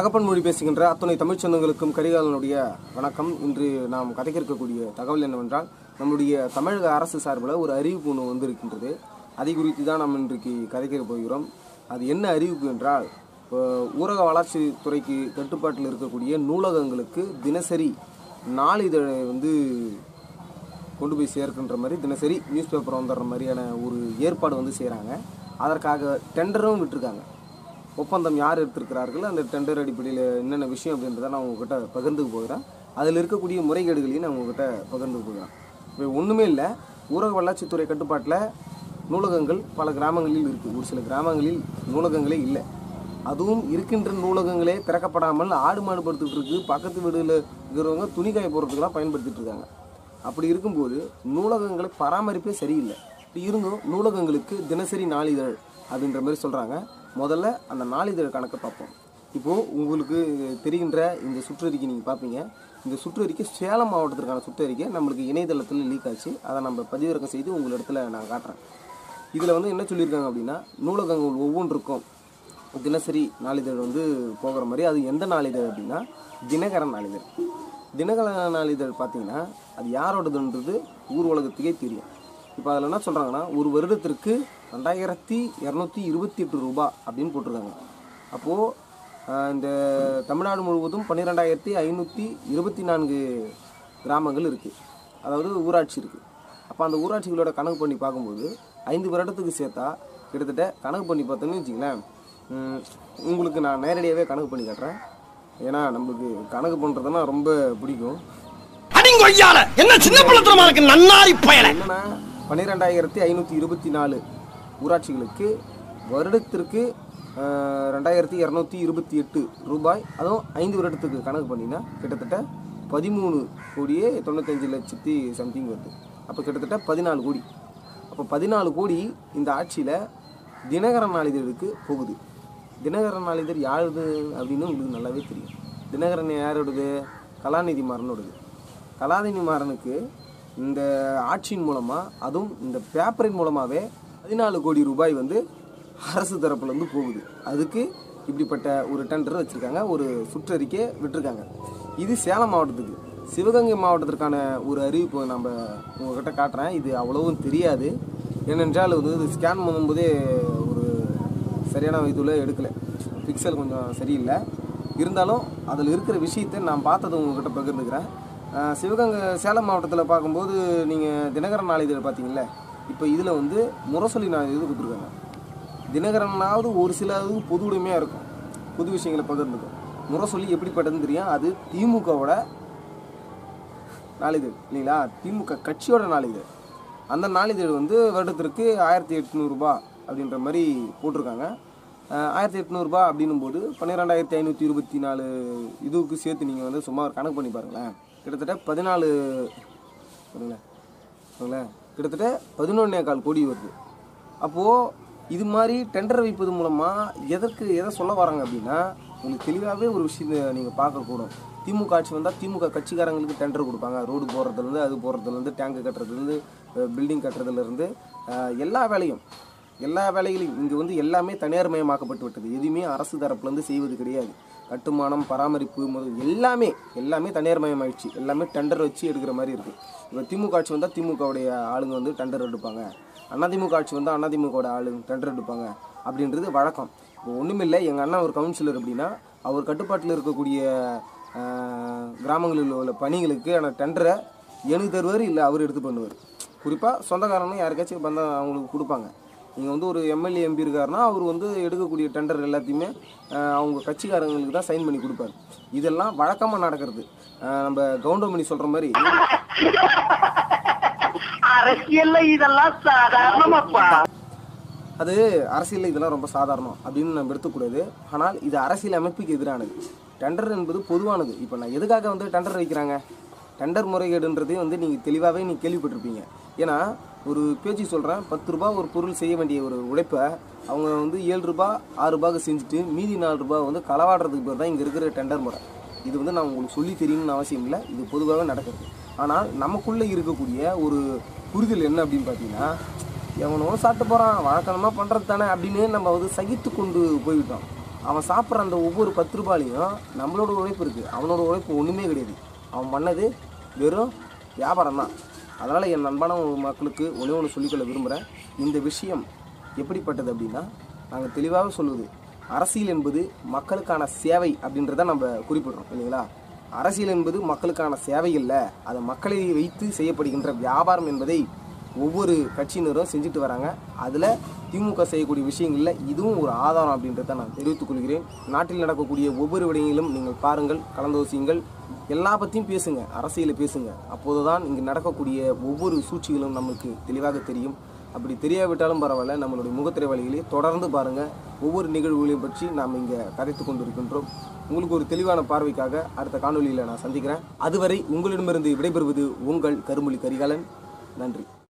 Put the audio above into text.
தகப்பன் மொழி பேசுகின்ற அத்துணை தமிழ்ச் சொந்தங்களுக்கும் கரிகாலனுடைய வணக்கம் இன்று நாம் கதைக்க இருக்கக்கூடிய தகவல் என்னவென்றால் நம்முடைய தமிழக அரசு சார்பில் ஒரு அறிவிப்பு ஒன்று வந்திருக்கின்றது அதை குறித்து தான் நாம் இன்றைக்கு கதைக்க போகிறோம் அது என்ன அறிவிப்பு என்றால் இப்போ ஊரக வளர்ச்சித் துறைக்கு கட்டுப்பாட்டில் இருக்கக்கூடிய நூலகங்களுக்கு தினசரி நாளிதழை வந்து கொண்டு போய் சேர்க்கின்ற மாதிரி தினசரி நியூஸ் பேப்பர் வந்துடுற மாதிரியான ஒரு ஏற்பாடு வந்து செய்கிறாங்க அதற்காக டெண்டரும் விட்டுருக்காங்க ஒப்பந்தம் யார் எடுத்திருக்கிறார்கள் அந்த டெண்டர் அடிப்படையில் என்னென்ன விஷயம் அப்படின்றத நான் உங்ககிட்ட பகிர்ந்துக்க போகிறேன் அதில் இருக்கக்கூடிய முறைகேடுகளையும் நான் உங்ககிட்ட பகிர்ந்துக்க போகிறேன் இப்போ ஒன்றுமே இல்லை ஊரக வளர்ச்சித்துறை கட்டுப்பாட்டில் நூலகங்கள் பல கிராமங்களில் இருக்குது ஒரு சில கிராமங்களில் நூலகங்களே இல்லை அதுவும் இருக்கின்ற நூலகங்களே திறக்கப்படாமல் ஆடு மாடு படுத்துட்டு இருக்கு பக்கத்து வீடுகளில் இருக்கிறவங்க துணி காய போடுறதுக்கெல்லாம் பயன்படுத்திட்டு இருக்காங்க அப்படி இருக்கும்போது நூலகங்களை பராமரிப்பே சரியில்லை இப்படி இருந்தும் நூலகங்களுக்கு தினசரி நாளிதழ் அப்படின்ற மாதிரி சொல்கிறாங்க முதல்ல அந்த நாளிதழ் கணக்கை பார்ப்போம் இப்போது உங்களுக்கு தெரிகின்ற இந்த சுற்றறிக்கை நீங்கள் பார்ப்பீங்க இந்த சுற்றறிக்கை சேலம் மாவட்டத்திற்கான சுற்றறிக்கை நம்மளுக்கு இணையதளத்தில் லீக் ஆச்சு அதை நம்ம பதிவிறக்கம் செய்து உங்கள் இடத்துல நான் காட்டுறேன் இதில் வந்து என்ன சொல்லியிருக்காங்க அப்படின்னா நூலகங்கள் ஒவ்வொன்றுக்கும் தினசரி நாளிதழ் வந்து போகிற மாதிரி அது எந்த நாளிதழ் அப்படின்னா தினகரன் நாளிதழ் தினகரன் நாளிதழ் பார்த்தீங்கன்னா அது யாரோடதுன்றது ஊர் உலகத்துக்கே தெரியும் இப்போ அதில் என்ன சொல்கிறாங்கன்னா ஒரு வருடத்திற்கு ரெண்டாயிரத்தி இரநூத்தி இருபத்தி எட்டு ரூபா அப்படின்னு போட்டிருக்காங்க அப்போது இந்த தமிழ்நாடு முழுவதும் பன்னிரெண்டாயிரத்தி ஐநூற்றி இருபத்தி நான்கு கிராமங்கள் இருக்குது அதாவது ஊராட்சி இருக்குது அப்போ அந்த ஊராட்சிகளோட கணக்கு பண்ணி பார்க்கும்போது ஐந்து வருடத்துக்கு சேர்த்தா கிட்டத்தட்ட கணக்கு பண்ணி பார்த்தோன்னு வச்சுங்களேன் உம், உங்களுக்கு நான் நேரடியாகவே கணக்கு பண்ணி காட்டுறேன் ஏன்னா நம்மளுக்கு கணக்கு பண்ணுறதுனா ரொம்ப பிடிக்கும் அடிங்கொய்யால என்ன சின்ன பிள்ளத்தனமா இருக்கு நன்னாரி பயல என்னன்னா பன்னிரெண்டாயிரத்தி ஐநூற்றி இருபத்தி நாலு ஊராட்சிகளுக்கு வருடத்திற்கு அஹ், ரெண்டாயிரத்தி இரநூத்தி இருபத்தி எட்டு ரூபாய் அதுவும் ஐந்து வருடத்துக்கு கணக்கு பண்ணினா கிட்டத்தட்ட பதிமூணு கோடியே தொண்ணூத்தஞ்சு லட்சத்தி சம்திங் வருது அப்போ கிட்டத்தட்ட பதினாலு கோடி அப்போ பதினாலு கோடி இந்த ஆட்சியில் தினகரன் நாளிதழுக்கு போகுது தினகரன் நாளிதழ் யாருது அப்படின்னு உங்களுக்கு நல்லாவே தெரியும் தினகரன் யாரோடது கலாநிதி மாறனோடது கலாநிதி மாறனுக்கு இந்த ஆட்சியின் மூலமாக அதுவும் இந்த பேப்பரின் மூலமாகவே பதினாலு கோடி ரூபாய் வந்து அரசு தரப்புலேருந்து போகுது அதுக்கு இப்படிப்பட்ட ஒரு டெண்டர் வச்சுருக்காங்க ஒரு சுற்றறிக்கை விட்டிருக்காங்க இது சேலம் மாவட்டத்துக்கு சிவகங்கை மாவட்டத்திற்கான ஒரு அறிவிப்பு நம்ம உங்ககிட்ட காட்டுறேன் இது அவ்வளவும் தெரியாது ஏனென்றால் வந்து இது ஸ்கேன் பண்ணும்போதே ஒரு சரியான இதில் எடுக்கலை பிக்சல் கொஞ்சம் சரியில்லை இருந்தாலும் அதில் இருக்கிற விஷயத்தை நான் பார்த்ததை உங்ககிட்ட பகிர்ந்துக்கிறேன் அஹ் சிவகங்கை சேலம் மாவட்டத்தில் பார்க்கும்போது நீங்கள் தினகரன் நாளிதழ் பார்த்தீங்களா இப்போ இதில் வந்து முரசொலி நாளிதழ் கொடுத்துருக்காங்க தினகரனாவது ஒரு சில இது பொது உடைமையாக இருக்கும் பொது விஷயங்களை பகிர்ந்துக்கும் முரசொலி எப்படிப்பட்டதுன்னு தெரியும் அது திமுகவோட நாளிதழ் இல்லைங்களா திமுக கட்சியோட நாளிதழ் அந்த நாளிதழ் வந்து வருடத்திற்கு ஆயிரத்தி எட்நூறுபா அப்படின்ற மாதிரி போட்டிருக்காங்க அஹ் ஆயிரத்தி எட்நூறுபா அப்படின்னும் போது பன்னிரெண்டாயிரத்தி ஐநூற்றி இருபத்தி நாலு இதுவுக்கு சேர்த்து நீங்கள் வந்து சும்மா ஒரு கணக்கு பண்ணி பாருங்களேன் கிட்டத்தட்ட பதினாலு பாருங்களேன் பாருங்களேன் கிட்டத்தட்ட பதினொன்னே கால் கோடி வருது அப்போது இது மாதிரி டெண்டர் வைப்பது மூலமாக எதற்கு எதை சொல்ல வராங்க அப்படின்னா உங்களுக்கு தெளிவாகவே ஒரு விஷயத்தை நீங்கள் பார்க்கக்கூடும் திமுக ஆட்சி வந்தால் திமுக கட்சிக்காரங்களுக்கு டெண்டர் கொடுப்பாங்க ரோடு போடுறதுலேருந்து அது போடுறதுலேருந்து டேங்கு கட்டுறதுலேருந்து பில்டிங் கட்டுறதுலேருந்து அஹ், எல்லா வேலையும் எல்லா வேலைகளையும் இங்கே வந்து எல்லாமே தனியார் மயமாக்கப்பட்டு விட்டது எதுவுமே அரசு தரப்புலேருந்து செய்வது கிடையாது கட்டுமானம் பராமரிப்பு முதல் எல்லாமே எல்லாமே தனியார் மயமாயிடுச்சு எல்லாமே டெண்டர் வச்சு எடுக்கிற மாதிரி இருக்குது இப்போ திமுக ஆட்சி வந்தால் திமுகவுடைய ஆளுங்க வந்து டெண்டர் எடுப்பாங்க அதிமுக ஆட்சி வந்தால் அதிமுகவோட ஆளுங்க டெண்டர் எடுப்பாங்க அப்படின்றது வழக்கம் இப்போ ஒன்றுமில்லை எங்கள் அண்ணா ஒரு கவுன்சிலர் அப்படின்னா அவர் கட்டுப்பாட்டில் இருக்கக்கூடிய ஆஹ், கிராமங்களில் உள்ள பணிகளுக்கு ஆனால் டெண்டரை எனக்கு தருவார் இல்லை அவர் எடுத்து பண்ணுவார் குறிப்பாக சொந்தக்காரங்க யாருக்காச்சும் வந்தால் அவங்களுக்கு கொடுப்பாங்க நீங்கள் வந்து ஒரு எம்எல்ஏ எம்பி இருக்காருன்னா அவர் வந்து எடுக்கக்கூடிய டெண்டர் எல்லாத்தையுமே ஆஹ், அவங்க கட்சிக்காரங்களுக்கு தான் சைன் பண்ணி கொடுப்பாரு இதெல்லாம் வழக்கமாக நடக்கிறது ஆஹ், நம்ம கவுண்டமணி சொல்கிற மாதிரி அரசியல்ல இதெல்லாம் சாதாரணமாப்பா அது அரசியலில் இதெல்லாம் ரொம்ப சாதாரணம் அப்படின்னு நம்ம எடுத்துக்கூடாது ஆனால் இது அரசியல் அமைப்புக்கு எதிரானது டெண்டர் என்பது பொதுவானது இப்போ நான் எதுக்காக வந்து டெண்டர் வைக்கிறாங்க டெண்டர் முறைகேடுன்றதையும் வந்து நீங்கள் தெளிவாகவே நீங்கள் கேள்விப்பட்டிருப்பீங்க ஏன்னா ஒரு பேச்சு சொல்கிறேன் பத்து ரூபா ஒரு பொருள் செய்ய வேண்டிய ஒரு உழைப்பை அவங்க வந்து ஏழு ரூபா ஆறு ரூபாய்க்கு செஞ்சுட்டு மீதி நாலு ரூபாய் வந்து களவாடுறதுக்கு பேர் தான் இங்கே இருக்கிற டெண்டர் முறை இது வந்து நான் உங்களுக்கு சொல்லி தெரியணும்னு அவசியம் இல்லை இது பொதுவாகவே நடக்கிறது ஆனால் நமக்குள்ளே இருக்கக்கூடிய ஒரு புரிதல் என்ன அப்படின்னு பார்த்தீங்கன்னா எவனோ சாப்பிட்டு போகிறான் வழக்கமாக பண்ணுறது தானே அப்படின்னு நம்ம வந்து சகித்து கொண்டு போய்விட்டோம் அவன் சாப்பிட்ற அந்த ஒவ்வொரு பத்து ரூபாயிலையும் நம்மளோட உழைப்பு இருக்குது அவனோட உழைப்பு ஒன்றுமே கிடையாது அவன் பண்ணது வெறும் வியாபாரம் தான் அதனால் என் அன்பான மக்களுக்கு ஒன்றே ஒன்று சொல்லிக்கொள்ள விரும்புகிறேன் இந்த விஷயம் எப்படிப்பட்டது அப்படின்னா நாங்கள் தெளிவாக சொல்லுவது அரசியல் என்பது மக்களுக்கான சேவை அப்படின்றத நம்ம குறிப்பிடுறோம் இல்லைங்களா அரசியல் என்பது மக்களுக்கான சேவை இல்லை அது மக்களை வைத்து செய்யப்படுகின்ற வியாபாரம் என்பதை ஒவ்வொரு கட்சியினரும் செஞ்சுட்டு வராங்க அதில் திமுக செய்யக்கூடிய விஷயங்களில் இதுவும் ஒரு ஆதாரம் அப்படின்றத நான் தெரிவித்துக் கொள்கிறேன் நாட்டில் நடக்கக்கூடிய ஒவ்வொரு விடயங்களிலும் நீங்கள் பாருங்கள் கலந்தோசியுங்கள் எல்லா பற்றியும் பேசுங்க அரசியலை பேசுங்க அப்போதுதான் இங்கு நடக்கக்கூடிய ஒவ்வொரு சூழ்ச்சிகளும் நமக்கு தெளிவாக தெரியும் அப்படி தெரியாவிட்டாலும் பரவாயில்ல நம்மளுடைய முகத்திரை வழிகளை தொடர்ந்து பாருங்கள் ஒவ்வொரு நிகழ்வுகளையும் பற்றி நாம் இங்கே கதைத்து கொண்டிருக்கின்றோம் உங்களுக்கு ஒரு தெளிவான பார்வைக்காக அடுத்த காணொலியில் நான் சந்திக்கிறேன் அதுவரை உங்களிடமிருந்து விடைபெறுவது உங்கள் கருமொழி கரிகாலன் நன்றி